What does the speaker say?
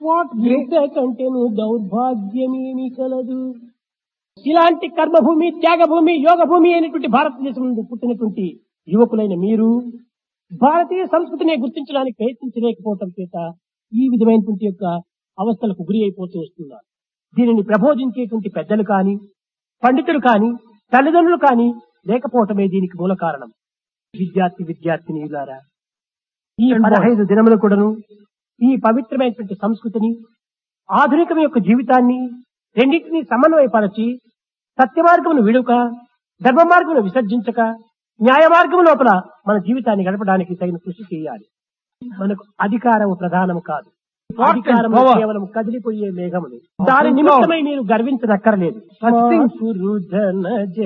What కంటేను దౌర్భాగ్యమేమి కలదు ఇలాంటి కర్మభూమి త్యాగభూమి యోగ భూమి అయినటువంటి భారతదేశం నుండి పుట్టినటువంటి యువకులైన మీరు భారతీయ సంస్కృతిని గుర్తించడానికి ప్రయత్నించలేకపోవటం చేత ఈ విధమైనటువంటి యొక్క అవస్థలకు గురి అయిపోతూ వస్తున్నారు దీనిని ప్రబోధించేటువంటి పెద్దలు కాని పండితులు కాని తల్లిదండ్రులు కాని లేకపోవటమే దీనికి మూల కారణం విద్యార్థి విద్యార్థినిలారా ఈ పదహైదు దినములు కూడాను ఈ పవిత్రమైనటువంటి సంస్కృతిని ఆధునికం యొక్క జీవితాన్ని రెండింటినీ సమన్వయపరచి సత్య మార్గమును విడుక ధర్మ మార్గమును విసర్జించక న్యాయ మార్గం లోపల మన జీవితాన్ని గడపడానికి తగిన కృషి చేయాలి మనకు అధికారము ప్రధానం కాదు అధికారము power. కేవలం కదిలిపోయే మేఘములు దాని నిమిత్తమై మీరు గర్వించనక్కర్లేదు Such things- సురుధన